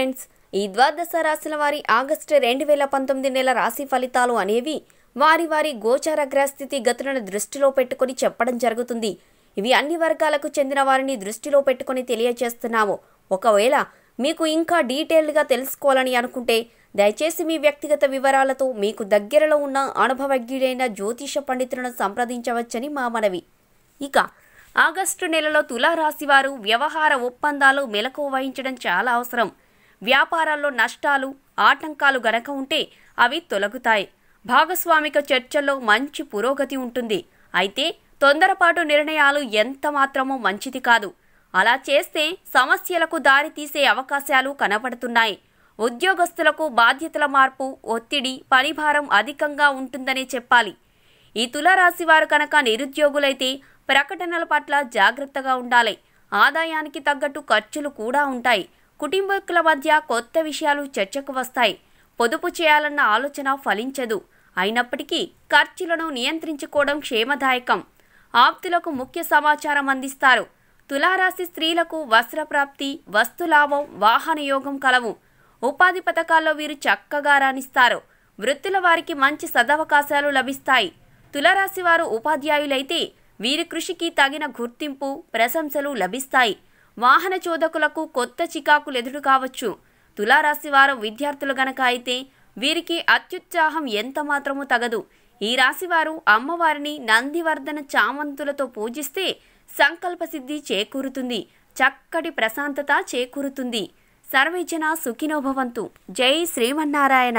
friends ఈ ద్వాదశ రాశుల వారి ఆగస్టు రెండు వేల పంతొమ్మిది నెల రాశి ఫలితాలు అనేవి వారి వారి గోచార గ్రహస్థితి గతులను దృష్టిలో పెట్టుకొని చెప్పడం జరుగుతుంది ఇవి అన్ని వర్గాలకు చెందిన వారిని దృష్టిలో పెట్టుకొని తెలియజేస్తున్నాము ఒకవేళ మీకు ఇంకా డీటెయిల్డ్గా తెలుసుకోవాలని అనుకుంటే దయచేసి మీ వ్యక్తిగత వివరాలతో మీకు దగ్గరలో ఉన్న అనుభవజ్ఞుడైన జ్యోతిష పండితులను సంప్రదించవచ్చని మా మనవి ఇక ఆగస్టు నెలలో తులారాశి వారు వ్యవహార ఒప్పందాలు మెలకు వహించడం చాలా అవసరం వ్యాపారాల్లో నష్టాలు ఆటంకాలు గనక ఉంటే అవి తొలగుతాయి భాగస్వామిక చర్చల్లో మంచి పురోగతి ఉంటుంది అయితే తొందరపాటు నిర్ణయాలు ఎంత మాత్రమో మంచిది కాదు అలా చేస్తే సమస్యలకు దారి తీసే అవకాశాలు కనబడుతున్నాయి ఉద్యోగస్తులకు బాధ్యతల మార్పు ఒత్తిడి పనిభారం అధికంగా ఉంటుందనే చెప్పాలి ఈ తులారాశి వారు కనుక నిరుద్యోగులైతే ప్రకటనల పట్ల జాగ్రత్తగా ఉండాలి ఆదాయానికి తగ్గట్టు ఖర్చులు కూడా ఉంటాయి కుటుంబీకుల మధ్య కొత్త విషయాలు చర్చకు వస్తాయి పొదుపు చేయాలన్న ఆలోచన ఫలించదు అయినప్పటికీ ఖర్చులను నియంత్రించుకోవడం క్షేమదాయకం ఆప్తులకు ముఖ్య సమాచారం అందిస్తారు తులారాశి స్త్రీలకు వస్త్రప్రాప్తి వస్తులాభం వాహన యోగం కలవు ఉపాధి పథకాల్లో వీరు చక్కగా రాణిస్తారు వృత్తుల వారికి మంచి సదవకాశాలు లభిస్తాయి తులరాశి వారు ఉపాధ్యాయులైతే వీరి కృషికి తగిన గుర్తింపు ప్రశంసలు లభిస్తాయి వాహన చోదకులకు కొత్త చికాకులు ఎదురు కావచ్చు తులారాశి వారు విద్యార్థులు గనక అయితే వీరికి అత్యుత్సాహం ఎంత మాత్రమూ తగదు ఈ రాశివారు అమ్మవారిని నందివర్ధన చామంతులతో పూజిస్తే సంకల్ప సిద్ధి చేకూరుతుంది చక్కటి ప్రశాంతత చేకూరుతుంది సర్వేజన సుఖినోభవంతు జై శ్రీమన్నారాయణ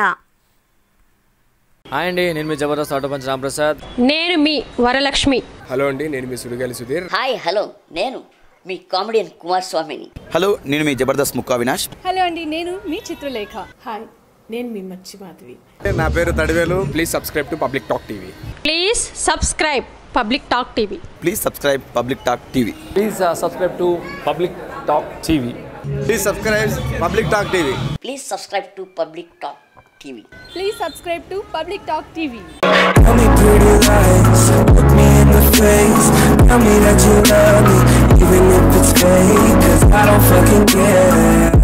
హాయ్ అండి నేను మీ జబర్దస్త్ ఆటో పంచ్ రాంప్రసాద్ నేను మీ వరలక్ష్మి హలో అండి నేను మీ సుడిగాలి సుధీర్ హాయ్ హలో నేను మీ కామెడియన్ కుమార్ స్వామిని హలో నేను మీ జబర్దస్త్ ముక్కా వినాష్ హలో అండి నేను మీ చిత్రలేఖ హాయ్ నేను మీ మచ్చి మాధవి నా పేరు Tadivelu please subscribe to public talk TV please subscribe public talk TV please subscribe public talk TV please subscribe to public talk TV please subscribe public talk TV please subscribe to public talk TV please subscribe to public talk TV Tell me pretty lies, look me in the face Tell me that you love me, even if it's fake Cause I don't fucking care